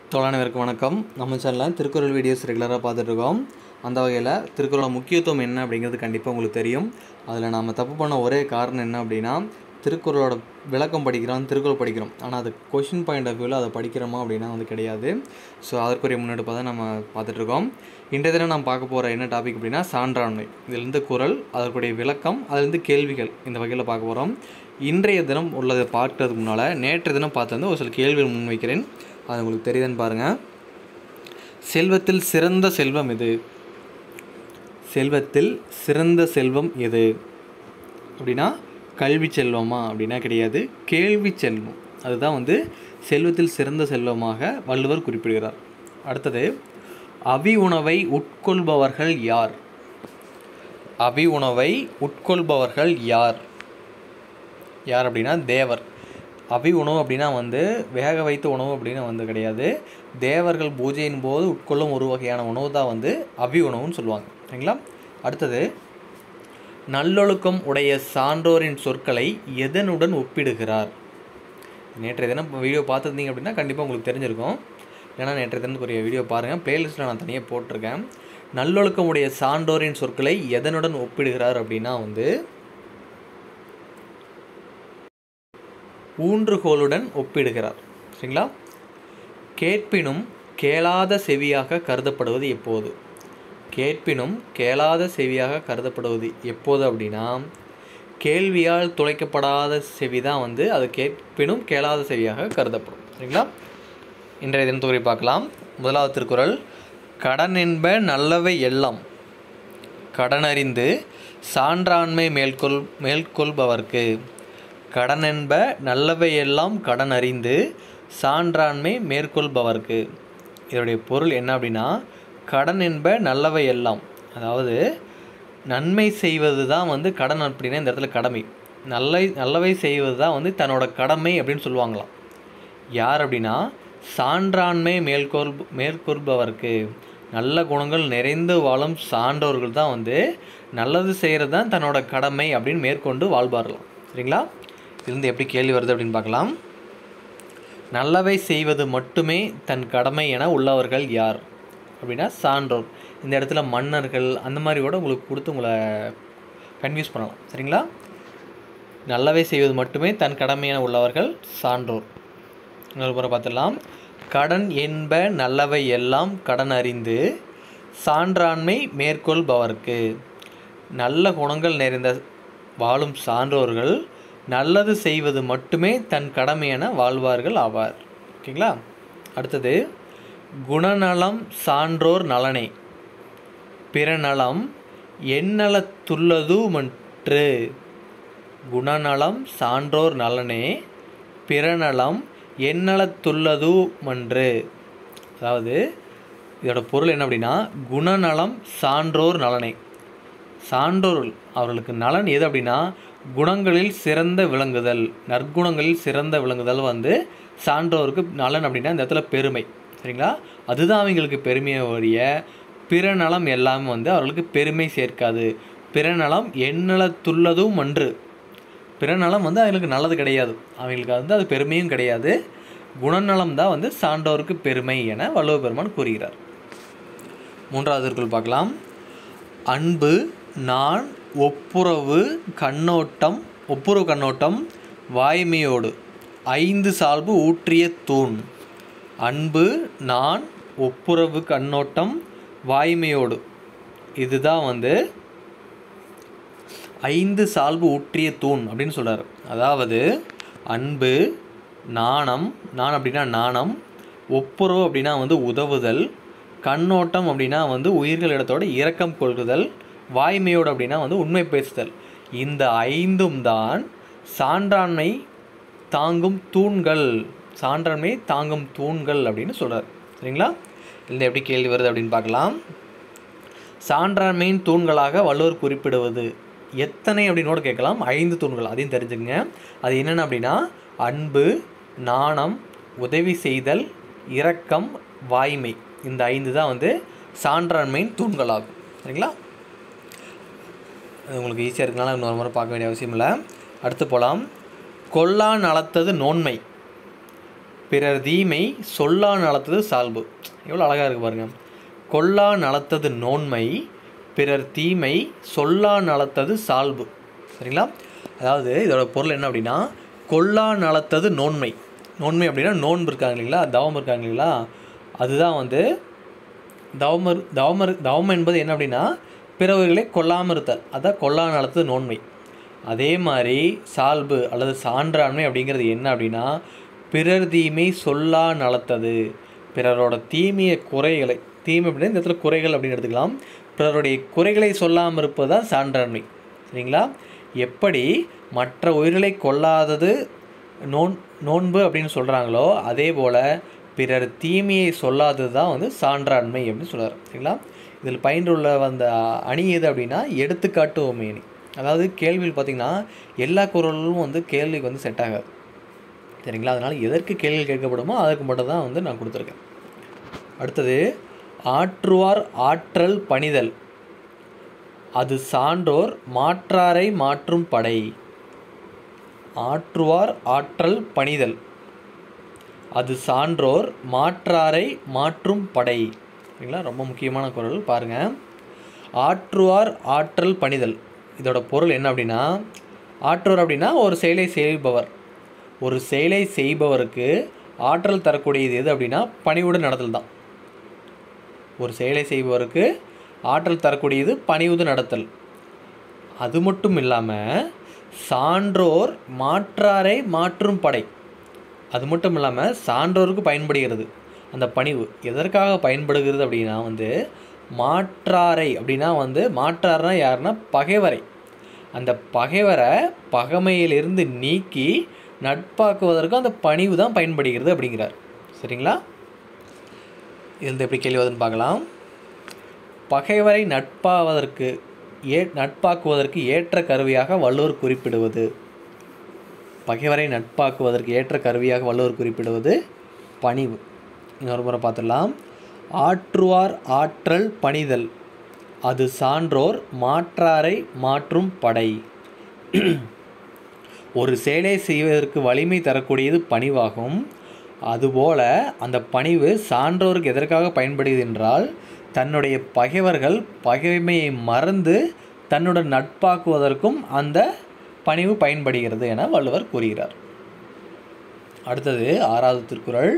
தோழானவருக்கு வணக்கம் நம்ம சேனலில் திருக்குறள் வீடியோஸ் ரெகுலராக பார்த்துட்ருக்கோம் அந்த வகையில் திருக்குறளோட முக்கியத்துவம் என்ன அப்படிங்கிறது கண்டிப்பாக உங்களுக்கு தெரியும் அதில் நாம் தப்பு பண்ண ஒரே காரணம் என்ன அப்படின்னா திருக்குறளோட விளக்கம் படிக்கிறோம் திருக்குறள் படிக்கிறோம் ஆனால் அது கொஷின் பாயிண்ட் ஆஃப் வியூவில் அதை படிக்கிறோமா அப்படின்னா வந்து கிடையாது ஸோ அதற்குரிய முன்னெடுப்பை தான் நம்ம பார்த்துட்ருக்கோம் இன்றைய தினம் நாம் பார்க்க போகிற என்ன டாபிக் அப்படின்னா சான்றாண்மை இதிலிருந்து குறள் அதற்குடைய விளக்கம் அதிலிருந்து கேள்விகள் இந்த வகையில் பார்க்க போகிறோம் இன்றைய தினம் உள்ளதை பார்க்கறதுக்கு முன்னால் நேற்றைய தினம் பார்த்து வந்து ஒரு சில கேள்விகள் முன்வைக்கிறேன் அது உங்களுக்கு தெரியுதுன்னு பாருங்கள் செல்வத்தில் சிறந்த செல்வம் எது செல்வத்தில் சிறந்த செல்வம் எது அப்படின்னா கல்வி செல்வமா அப்படின்னா கிடையாது கேள்வி செல்வம் அதுதான் வந்து செல்வத்தில் சிறந்த செல்வமாக வள்ளுவர் குறிப்பிடுகிறார் அடுத்தது அவி உணவை உட்கொள்பவர்கள் யார் அவி உணவை உட்கொள்பவர்கள் யார் யார் அப்படின்னா தேவர் அவி உணவு அப்படின்னா வந்து வேக வைத்த உணவு அப்படின்னு வந்து கிடையாது தேவர்கள் பூஜையின் போது உட்கொள்ளும் ஒரு வகையான உணவு தான் வந்து அவி உணவுன்னு சொல்லுவாங்க சரிங்களா அடுத்தது நல்லொழுக்கம் உடைய சான்றோரின் சொற்களை எதனுடன் ஒப்பிடுகிறார் நேற்றைய தினம் வீடியோ பார்த்துருந்தீங்க அப்படின்னா கண்டிப்பாக உங்களுக்கு தெரிஞ்சிருக்கும் ஏன்னா நேற்றைய தினத்துக்குரிய வீடியோ பாருங்கள் பிளேலிஸ்ட்டில் நான் தனியாக போட்டிருக்கேன் நல்லொழுக்கம் உடைய சான்றோரின் சொற்களை எதனுடன் ஒப்பிடுகிறார் அப்படின்னா வந்து ஊன்றுகோலுடன் ஒப்பிடுகிறார் சரிங்களா கேட்பினும் கேளாத செவியாக கருதப்படுவது எப்போது கேட்பினும் கேளாத செவியாக கருதப்படுவது எப்போது அப்படின்னா கேள்வியால் துளைக்கப்படாத செவி தான் வந்து அது கேட்பினும் கேளாத செவியாக கருதப்படும் சரிங்களா இன்றைய தினம் தொகுதி பார்க்கலாம் முதலாவது திருக்குறள் கடன் என்ப நல்லவை எல்லாம் கடனறிந்து சான்றாண்மை மேற்கொள் மேற்கொள்பவர்க்கு கடன் என்ப நல்லவையெல்லாம் கடன் அறிந்து சான்றாண்மை மேற்கொள்பவர்க்கு இதனுடைய பொருள் என்ன அப்படின்னா கடன் என்ப நல்லவை எல்லாம் அதாவது நன்மை செய்வது தான் வந்து கடன் அப்படின்னா இந்த இடத்துல கடமை நல்ல நல்லவை செய்வது தான் வந்து தன்னோட கடமை அப்படின்னு சொல்லுவாங்களாம் யார் அப்படின்னா சான்றாண்மை மேற்கொள் மேற்கொள்பவர்க்கு நல்ல குணங்கள் நிறைந்து வாழும் சான்றோர்கள் தான் வந்து நல்லது செய்கிறது தான் தன்னோட கடமை அப்படின்னு மேற்கொண்டு வாழ்வார்களாம் சரிங்களா இருந்து எப்படி கேள்வி வருது அப்படின்னு பார்க்கலாம் நல்லவை செய்வது மட்டுமே தன் கடமை என உள்ளவர்கள் யார் அப்படின்னா சான்றோர் இந்த இடத்துல மன்னர்கள் அந்த மாதிரி கூட உங்களுக்கு கொடுத்து உங்களை கன்வியூஸ் பண்ணலாம் சரிங்களா நல்லவை செய்வது மட்டுமே தன் கடமை என உள்ளவர்கள் சான்றோர் இன்னொரு முறை பார்த்துடலாம் கடன் என்ப நல்லவை எல்லாம் கடன் அறிந்து சான்றாண்மை மேற்கொள்பவர்க்கு நல்ல குணங்கள் நிறைந்த வாழும் சான்றோர்கள் நல்லது செய்வது மட்டுமே தன் கடமை என வாழ்வார்கள் ஆவார் ஓகேங்களா அடுத்தது குணநலம் சான்றோர் நலனே பிறநலம் எந்நலத்துள்ளதுமன்று குணநலம் சான்றோர் நலனே பிறநலம் எந்நலத்துள்ளதுமன்று அதாவது இதோட பொருள் என்ன அப்படின்னா குணநலம் சான்றோர் நலனே சான்றோர்கள் அவர்களுக்கு நலன் எது அப்படின்னா குணங்களில் சிறந்த விளங்குதல் நற்குணங்களில் சிறந்த விளங்குதல் வந்து சான்றோருக்கு நலன் அப்படின்னா இந்த இடத்துல பெருமை சரிங்களா அதுதான் அவங்களுக்கு பெருமையை வழிய பிற நலம் எல்லாமே வந்து அவர்களுக்கு பெருமை சேர்க்காது பிற நலம் எந்நலத்துள்ளதும் அன்று பிற நலம் வந்து அவங்களுக்கு நல்லது கிடையாது அவங்களுக்கு வந்து அது பெருமையும் கிடையாது குணநலம் தான் வந்து சான்றோருக்கு பெருமை என வள்ளுவ பெருமான் கூறுகிறார் மூன்றாவது திருக்குறள் பார்க்கலாம் அன்பு நான் ஒப்புரவு கண்ணோட்டம் ஒப்புரவு கண்ணோட்டம் வாய்மையோடு ஐந்து சால்பு ஊற்றிய தூண் அன்பு நான் ஒப்புரவு கண்ணோட்டம் வாய்மையோடு இதுதான் வந்து ஐந்து சால்பு ஊற்றிய தூண் அப்படின்னு சொல்கிறார் அதாவது அன்பு நாணம் நான் அப்படின்னா நாணம் ஒப்புரவு அப்படின்னா வந்து உதவுதல் கண்ணோட்டம் அப்படின்னா வந்து உயிர்களிடத்தோட இரக்கம் கொள்ளுதல் வாய்மையோடு அப்படின்னா வந்து உண்மை பேசுதல் இந்த ஐந்தும் தான் சான்றாண்மை தாங்கும் தூண்கள் சான்றாண்மை தாங்கும் தூண்கள் அப்படின்னு சொல்கிறார் சரிங்களா இந்த எப்படி கேள்வி வருது அப்படின்னு பார்க்கலாம் சான்றாண்மையின் தூண்களாக வள்ளுவர் குறிப்பிடுவது எத்தனை அப்படின்னு கூட கேட்கலாம் ஐந்து தூண்கள் அதையும் தெரிஞ்சுங்க அது என்னென்ன அப்படின்னா அன்பு நாணம் உதவி செய்தல் இரக்கம் வாய்மை இந்த ஐந்து தான் வந்து சான்றாண்மையின் தூண்களாகும் சரிங்களா உங்களுக்கு ஈஸியாக இருக்கனால இன்னொரு முறை பார்க்க வேண்டிய அவசியம் இல்லை அடுத்து போகலாம் கொல்லா நலத்தது நோன்மை பிறர் தீமை சொல்லா நலத்தது சால்பு எவ்வளோ அழகாக இருக்கு பாருங்க கொல்லா நலத்தது நோன்மை பிறர் தீமை சொல்லா நலத்தது சால்பு சரிங்களா அதாவது இதோட பொருள் என்ன அப்படின்னா கொல்லா நலத்தது நோன்மை நோன்மை அப்படின்னா நோன்பு இருக்காங்க இல்லைங்களா தவம் இருக்காங்க இல்லைங்களா அதுதான் வந்து தவமர் தவமர் தவம் என்பது என்ன அப்படின்னா பிறவர்களை கொல்லாமல் இருத்தல் அதான் கொல்லா நலத்தது நோன்மை அதே மாதிரி சால்பு அல்லது சான்றாண்மை அப்படிங்கிறது என்ன அப்படின்னா பிறர் தீமை சொல்லா நலத்தது பிறரோட தீமைய குறைகளை தீமை அப்படின்னா இந்த இடத்துல குறைகள் அப்படின்னு எடுத்துக்கலாம் பிறருடைய குறைகளை சொல்லாமல் இருப்பது தான் சான்றாண்மை சரிங்களா எப்படி மற்ற உயிர்களை கொல்லாதது நோன் நோன்பு அப்படின்னு சொல்கிறாங்களோ அதே போல் பிறர் தீமையை சொல்லாதது தான் வந்து சான்றாண்மை அப்படின்னு சொல்கிறார் சரிங்களா இதில் பயின்றுள்ள வந்த அணி எது அப்படின்னா எடுத்துக்காட்டு உண்மை அணி அதாவது கேள்வியில் பார்த்திங்கன்னா எல்லா குரலும் வந்து கேள்விக்கு வந்து செட் ஆகாது சரிங்களா அதனால் எதற்கு கேள்வி கேட்கப்படுமோ அதற்கு மட்டும் தான் வந்து நான் கொடுத்துருக்கேன் அடுத்தது ஆற்றுவார் ஆற்றல் பணிதல் அது சான்றோர் மாற்றாரை மாற்றும் படை ஆற்றுவார் ஆற்றல் பணிதல் அது சான்றோர் மாற்றாரை மாற்றும் படை சரிங்களா ரொம்ப முக்கியமான குரல் பாருங்கள் ஆற்றுவார் ஆற்றல் பணிதல் இதோட பொருள் என்ன அப்படின்னா ஆற்றுவார் அப்படின்னா ஒரு செயலை செய்பவர் ஒரு செயலை செய்பவருக்கு ஆற்றல் தரக்கூடியது எது அப்படின்னா பணிவுடன் நடத்தல் தான் ஒரு செயலை செய்பவருக்கு ஆற்றல் தரக்கூடியது பணிவுது நடத்தல் அது மட்டும் இல்லாமல் சான்றோர் மாற்றாரை மாற்றும் படை அது மட்டும் இல்லாமல் சான்றோருக்கு பயன்படுகிறது அந்த பணிவு எதற்காக பயன்படுகிறது அப்படின்னா வந்து மாற்றாரை அப்படின்னா வந்து மாற்றார்னா யாருன்னா பகைவரை அந்த பகைவரை பகைமையிலிருந்து நீக்கி நட்பாக்குவதற்கு அந்த பணிவு தான் பயன்படுகிறது அப்படிங்கிறார் சரிங்களா இதில் எப்படி கேள்வி வருதுன்னு பார்க்கலாம் பகைவரை நட்பாவதற்கு ஏ நட்பாக்குவதற்கு ஏற்ற கருவியாக வள்ளுவர் குறிப்பிடுவது பகைவரை நட்பாக்குவதற்கு ஏற்ற கருவியாக வள்ளுவர் குறிப்பிடுவது பணிவு இன்னொரு முறை பார்த்துடலாம் ஆற்றுவார் ஆற்றல் பணிதல் அது சான்றோர் மாற்றாரை மாற்றும் படை ஒரு செயலை செய்வதற்கு வலிமை தரக்கூடியது பணிவாகும் அதுபோல அந்த பணிவு சான்றோருக்கு எதற்காக பயன்படுகிறது என்றால் தன்னுடைய பகைவர்கள் பகைமையை மறந்து தன்னுடன் நட்பாக்குவதற்கும் அந்த பணிவு பயன்படுகிறது என வள்ளுவர் கூறுகிறார் அடுத்தது ஆறாவது திருக்குறள்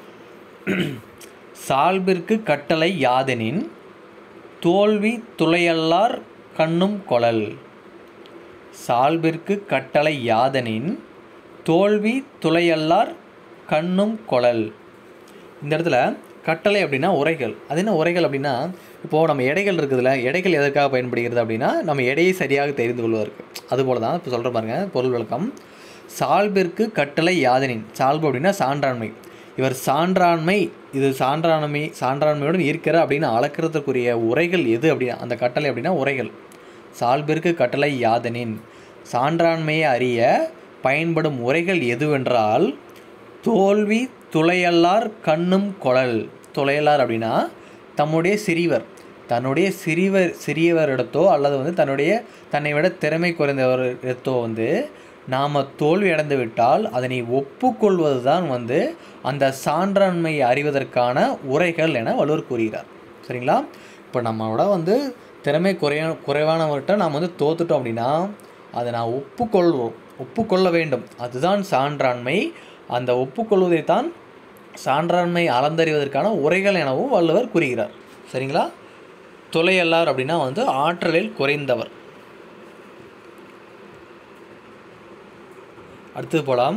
சால்பிற்கு கட்டளை யாதெனின் தோல்வி துளையல்லார் கண்ணும் கொளல் சால்பிற்கு கட்டளை யாதனின் தோல்வி துளையல்லார் கண்ணும் கொளல் இந்த இடத்துல கட்டளை அப்படின்னா உரைகள் அது என்ன உரைகள் அப்படின்னா இப்போது நம்ம எடைகள் இருக்குதுல்ல எடைகள் எதற்காக பயன்படுகிறது அப்படின்னா நம்ம எடையை சரியாக தெரிந்து கொள்வதற்கு அதுபோல தான் இப்போ சொல்கிற பாருங்க பொருள் விளக்கம் சால்பிற்கு கட்டளை யாதனின் சால்பு அப்படின்னா சான்றாண்மை இவர் சான்றாண்மை இது சான்றாண்மை சான்றாண்மையுடன் இருக்கிற அப்படின்னு அளக்கிறதுக்குரிய உரைகள் எது அப்படின்னா அந்த கட்டளை அப்படின்னா உரைகள் சால்பிற்கு கட்டளை யாதனின் சான்றாண்மையை அறிய பயன்படும் உரைகள் எதுவென்றால் தோல்வி துளையல்லார் கண்ணும் கொளல் துளையல்லார் அப்படின்னா தம்முடைய சிறிவர் தன்னுடைய சிறிவர் சிறியவரிடத்தோ அல்லது வந்து தன்னுடைய தன்னை விட திறமை குறைந்தவரிடத்தோ வந்து நாம் தோல்வி அடைந்து விட்டால் அதனை ஒப்புக்கொள்வது தான் வந்து அந்த சான்றாண்மையை அறிவதற்கான உரைகள் என வள்ளுவர் கூறுகிறார் சரிங்களா இப்போ நம்மளோட வந்து திறமை குறைய குறைவானவர்கிட்ட நாம் வந்து தோத்துட்டோம் அப்படின்னா அதை நான் ஒப்புக்கொள்வோம் ஒப்புக்கொள்ள வேண்டும் அதுதான் சான்றாண்மை அந்த ஒப்புக்கொள்வதை தான் சான்றாண்மை அளந்தறிவதற்கான உரைகள் எனவும் வள்ளுவர் கூறுகிறார் சரிங்களா தொலையல்லார் அப்படின்னா வந்து ஆற்றலில் குறைந்தவர் அடுத்தது போலாம்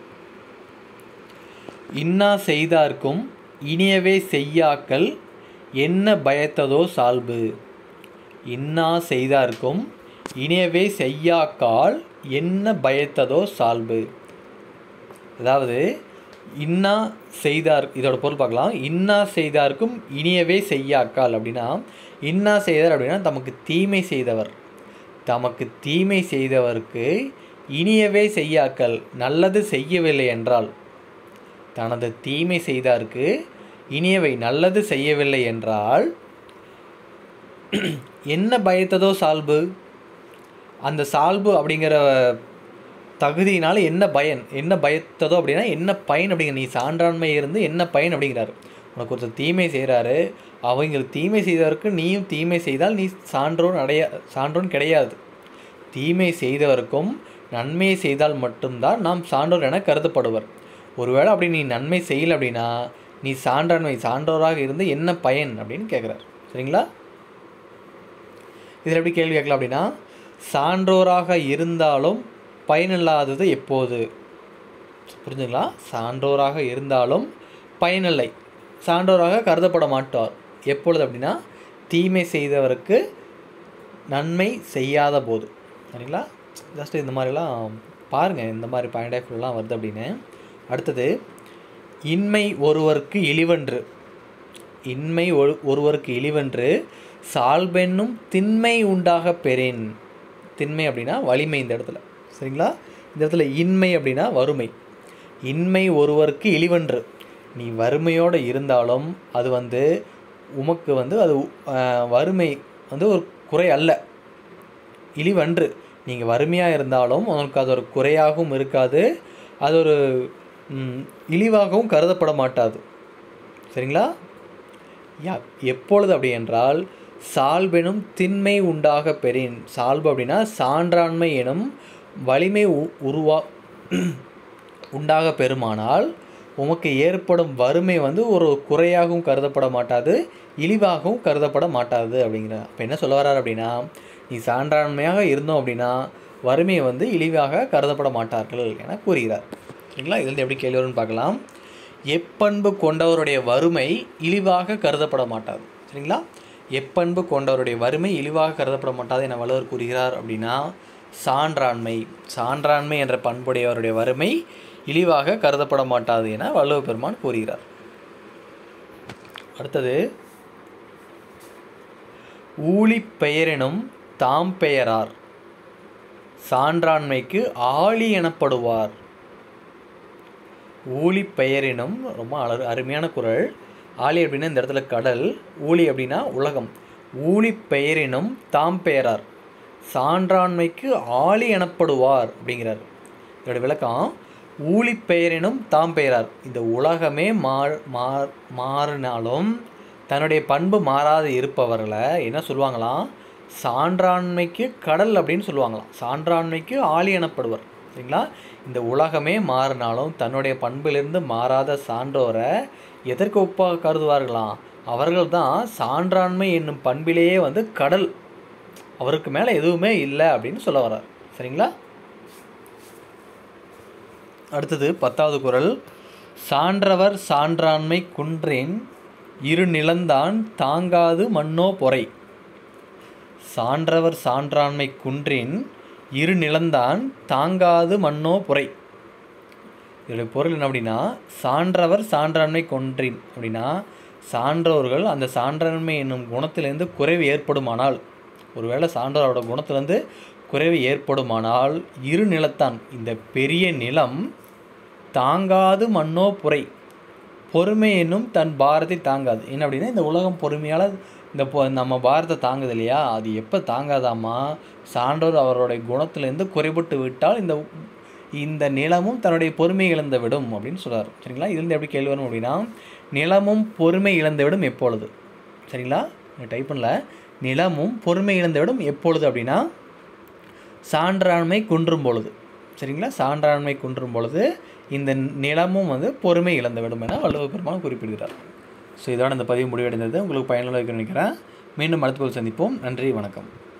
இன்னா செய்தார்க்கும் இனியவே செய்யாக்கள் என்ன பயத்ததோ சால்பு இன்னா செய்தார்க்கும் இனியவே செய்யாக்கால் என்ன பயத்ததோ சால்பு அதாவது இன்னா செய்தார் இதோட பொருள் பார்க்கலாம் இன்னா செய்தார்க்கும் இனியவே செய்யாக்கால் அப்படின்னா இன்னா செய்தார் அப்படின்னா தமக்கு தீமை செய்தவர் தமக்கு தீமை செய்தவருக்கு இனியவே செய்யாக்கள் நல்லது செய்யவில்லை என்றால் தனது தீமை செய்தார்க்கு இனியவை நல்லது செய்யவில்லை என்றால் என்ன பயத்ததோ சால்பு அந்த சால்பு அப்படிங்கிற தகுதியினால் என்ன பயன் என்ன பயத்ததோ அப்படின்னா என்ன பயன் அப்படிங்கிற நீ சான்றாண்மை இருந்து என்ன பயன் அப்படிங்கிறாரு உனக்கு ஒருத்தர் தீமை செய்கிறாரு அவங்களுக்கு தீமை செய்தவருக்கு நீயும் தீமை செய்தால் நீ சான்றோன் அடைய சான்றோன் கிடையாது தீமை செய்தவருக்கும் நன்மை செய்தால் மட்டும்தான் நாம் சான்றோர் என கருதப்படுவர் ஒருவேளை அப்படி நீ நன்மை செய்யல அப்படின்னா நீ சான்றாண்மை சான்றோராக இருந்து என்ன பயன் அப்படின்னு கேட்குறார் சரிங்களா இதில் எப்படி கேள்வி கேட்கலாம் அப்படின்னா சான்றோராக இருந்தாலும் பயனில்லாதது எப்போது புரிஞ்சுங்களா சான்றோராக இருந்தாலும் பயனில்லை சான்றோராக கருதப்பட மாட்டார் எப்பொழுது அப்படின்னா தீமை செய்தவருக்கு நன்மை செய்யாத போது சரிங்களா ஜஸ்ட் இந்த மாதிரிலாம் பாருங்கள் இந்த மாதிரி பாயிண்ட் ஆஃப் வியூலாம் வருது அப்படின்னு அடுத்தது இன்மை ஒருவருக்கு இழிவன்று இன்மை ஒரு ஒருவருக்கு இழிவன்று சால்பென்னும் திண்மை உண்டாக பெறேன் திண்மை அப்படின்னா வலிமை இந்த இடத்துல சரிங்களா இந்த இடத்துல இன்மை அப்படின்னா வறுமை இன்மை ஒருவருக்கு இழிவன்று நீ வறுமையோடு இருந்தாலும் அது வந்து உமக்கு வந்து அது ஆஹ், வறுமை வந்து ஒரு குறை அல்ல இழிவன்று நீங்கள் வறுமையாக இருந்தாலும் உங்களுக்கு அது ஒரு குறையாகவும் இருக்காது அது ஒரு ம், இழிவாகவும் கருதப்பட மாட்டாது சரிங்களா யா எப்பொழுது அப்படி என்றால் சால்பெனும் திண்மை உண்டாக பெறின் சால்பு அப்படின்னா சான்றாண்மை எனும் வலிமை உ- உருவா உண்டாக பெறுமானால் உமக்கு ஏற்படும் வறுமை வந்து ஒரு குறையாகவும் கருதப்பட மாட்டாது இழிவாகவும் கருதப்பட மாட்டாது அப்படிங்கிற அப்போ என்ன சொல்ல வர்றார் அப்படின்னா நீ சான்றாண்மையாக இருந்தோம் அப்படின்னா வறுமை வந்து இழிவாக கருதப்பட மாட்டார்கள் என கூறுகிறார் சரிங்களா இதில் எப்படி கேள்வி வரும்னு பார்க்கலாம் எப்பண்பு கொண்டவருடைய வறுமை இழிவாக கருதப்பட மாட்டாது சரிங்களா எப்பண்பு கொண்டவருடைய வறுமை இழிவாக கருதப்பட மாட்டாது என வள்ளுவர் கூறுகிறார் அப்படின்னா சான்றாண்மை சான்றாண்மை என்ற பண்புடையவருடைய வறுமை இழிவாக கருதப்பட மாட்டாது என வள்ளுவ பெருமான் கூறுகிறார் அடுத்தது ஊழி பெயரெனும் தாம் பெயரார் சான்றாண்மைக்கு ஆழி எனப்படுவார் ஊழி பெயரினும் ரொம்ப அழ அருமையான குறள் ஆழி அப்படின்னா இந்த இடத்துல கடல் ஊழி அப்படின்னா உலகம் ஊழி பெயரினும் தாம் பெயரார் சான்றாண்மைக்கு ஆழி எனப்படுவார் அப்படிங்கிறார் இதோட விளக்கம் ஊழி பெயரினும் தாம் பெயரார் இந்த உலகமே மாறு மாறு மாறினாலும் தன்னுடைய பண்பு மாறாது இருப்பவர்களை என்ன சொல்லுவாங்களாம் சான்றாண்மைக்கு கடல் அப்படின்னு சொல்லுவாங்களாம் சான்றாண்மைக்கு ஆளி எனப்படுவர் சரிங்களா இந்த உலகமே மாறினாலும் தன்னுடைய பண்பிலிருந்து மாறாத சான்றோரை எதற்கு ஒப்பாக கருதுவார்களாம் அவர்கள் தான் சான்றாண்மை என்னும் பண்பிலேயே வந்து கடல் அவருக்கு மேலே எதுவுமே இல்லை அப்படின்னு சொல்ல வர்றார் சரிங்களா அடுத்தது பத்தாவது குறள் சான்றவர் சான்றாண்மை குன்றின் இரு நிலந்தான் தாங்காது மண்ணோ பொறை சான்றவர் சான்றாண்மை குன்றின் இரு நிலந்தான் தாங்காது மண்ணோ பொறை இதோடைய பொருள் என்ன அப்படின்னா சான்றவர் சான்றாண்மை கொன்றின் அப்படின்னா சான்றோர்கள் அந்த சான்றாண்மை என்னும் குணத்திலிருந்து குறைவு ஏற்படுமானால் ஒருவேளை சான்றோரோட குணத்திலிருந்து குறைவு ஏற்படுமானால் இரு நிலத்தான் இந்த பெரிய நிலம் தாங்காது மண்ணோ புரை பொறுமை என்னும் தன் பாரத்தை தாங்காது என்ன அப்படின்னா இந்த உலகம் பொறுமையால் இந்த பொ- நம்ம பாரத்தை தாங்குது இல்லையா அது எப்போ தாங்காதாமா சான்றோர் அவருடைய குணத்திலிருந்து குறைபட்டு விட்டால் இந்த இந்த நிலமும் தன்னுடைய பொறுமை இழந்து விடும் அப்படின்னு சொல்றாரு சரிங்களா இதுலேருந்து எப்படி கேள்வி வரும் அப்படின்னா நிலமும் பொறுமை இழந்து விடும் எப்பொழுது சரிங்களா டைப் பண்ணல நிலமும் பொறுமை இழந்து விடும் எப்பொழுது அப்படின்னா சான்றாண்மை குன்றும் பொழுது சரிங்களா சான்றாண்மை குன்றும் பொழுது இந்த நிலமும் வந்து பொறுமை இழந்துவிடும் என வள்ளுவ பெருமான் குறிப்பிடுகிறார் ஸோ இதோட இந்த பதிவு முடிவடைந்தது உங்களுக்கு பயனுள்ள இருக்குன்னு நினைக்கிறேன் மீண்டும் அடுத்த பதிவில் சந்திப்போம் நன்றி வணக்கம்